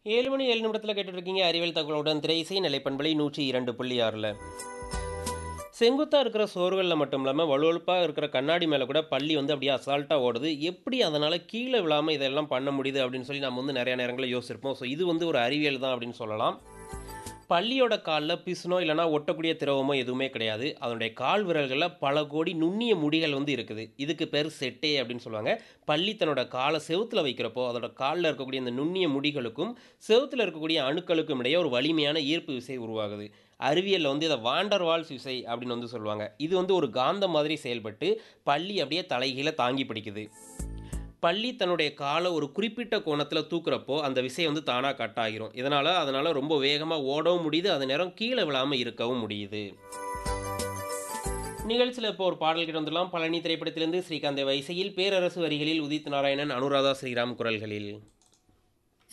ஏழு மணி ஏழு நிமிடத்தில் கேட்டுட்டு இருக்கீங்க அறிவியல் தகவலுடன் திரைசை நிலைப்பண்பலை நூற்றி இரண்டு புள்ளி ஆறில் செங்குத்தாக இருக்கிற சோறுகளில் மட்டும் இல்லாமல் வலுவழுப்பாக இருக்கிற கண்ணாடி மேலே கூட பள்ளி வந்து அப்படியே அசால்ட்டாக ஓடுது எப்படி அதனால் கீழே விழாமல் இதெல்லாம் பண்ண முடியுது அப்படின்னு சொல்லி நம்ம வந்து நிறைய நேரங்களில் யோசிச்சிருப்போம் ஸோ இது வந்து ஒரு அறிவியல் தான் அப்படின்னு சொல்லலாம் பள்ளியோட காலில் பிசுனோ இல்லைனா ஒட்டக்கூடிய திரவமோ எதுவுமே கிடையாது அதனுடைய கால் விரல்களில் பல கோடி நுண்ணிய முடிகள் வந்து இருக்குது இதுக்கு பேர் செட்டே அப்படின்னு சொல்லுவாங்க பள்ளி தன்னோட காலை செவுத்தில் வைக்கிறப்போ அதோட காலில் இருக்கக்கூடிய இந்த நுண்ணிய முடிகளுக்கும் செவுத்தில் இருக்கக்கூடிய அணுக்களுக்கும் இடையே ஒரு வலிமையான ஈர்ப்பு விசை உருவாகுது அறிவியலில் வந்து இதை வாண்டர் வால்ஸ் விசை அப்படின்னு வந்து சொல்லுவாங்க இது வந்து ஒரு காந்தம் மாதிரி செயல்பட்டு பள்ளி அப்படியே தலைகீழ தாங்கி பிடிக்குது பள்ளி தன்னுடைய காலை ஒரு குறிப்பிட்ட கோணத்தில் தூக்குறப்போ அந்த விசை வந்து தானாக கட் ஆகிரும் இதனால் அதனால் ரொம்ப வேகமாக ஓடவும் முடியுது அதே நேரம் கீழே விழாமல் இருக்கவும் முடியுது நிகழ்ச்சியில் இப்போ ஒரு பாடல் கிட்ட வந்துடலாம் பழனி திரைப்படத்திலிருந்து ஸ்ரீகாந்த் வயசையில் பேரரசு வரிகளில் உதித் நாராயணன் அனுராதா ஸ்ரீராம் குரல்களில்